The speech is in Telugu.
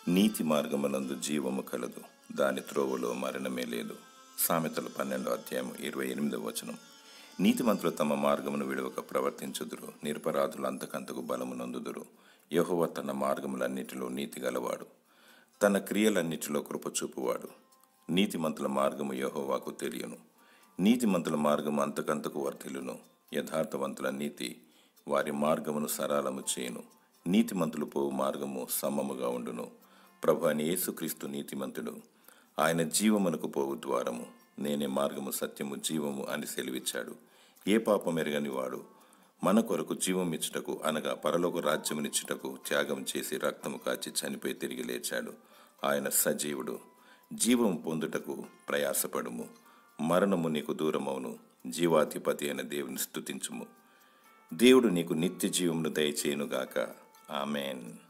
నీతి మార్గమునందు జీవము కలదు దాని త్రోవలో మరణమే లేదు సామెతలు పన్నెండో అధ్యాయం ఇరవై ఎనిమిదో వచనం నీతిమంతులు తమ మార్గమును విడవక ప్రవర్తించుదురు నిరపరాధులు అంతకంతకు బలమునందుదురు యహోవ తన మార్గములన్నిటిలో నీతి గలవాడు తన క్రియలన్నిటిలో కృప చూపువాడు నీతిమంతుల మార్గము యహోవాకు తెలియను నీతిమంతుల మార్గము అంతకంతకు వర్ధిల్లును యథార్థవంతుల నీతి వారి మార్గమును సరళము చేయును నీతిమంతులు పోవు మార్గము సమముగా ఉండును ప్రభు అని యేసుక్రీస్తు నీతిమంతుడు ఆయన జీవమునకు పోవు ద్వారము నేనే మార్గము సత్యము జీవము అని సెలివిచ్చాడు ఏ పాపం ఎరగని వాడు మన కొరకు జీవం ఇచ్చుటకు అనగా పరలోక రాజ్యమునిచ్చుటకు త్యాగం చేసి రక్తము కాచి చనిపోయి తిరిగి లేచాడు ఆయన సజీవుడు జీవం పొందుటకు ప్రయాసపడుము మరణము నీకు దూరమవును జీవాధిపతి అయిన దేవుని స్తుతించుము దేవుడు నీకు నిత్య జీవమును దయచేయునుగాక ఆమెన్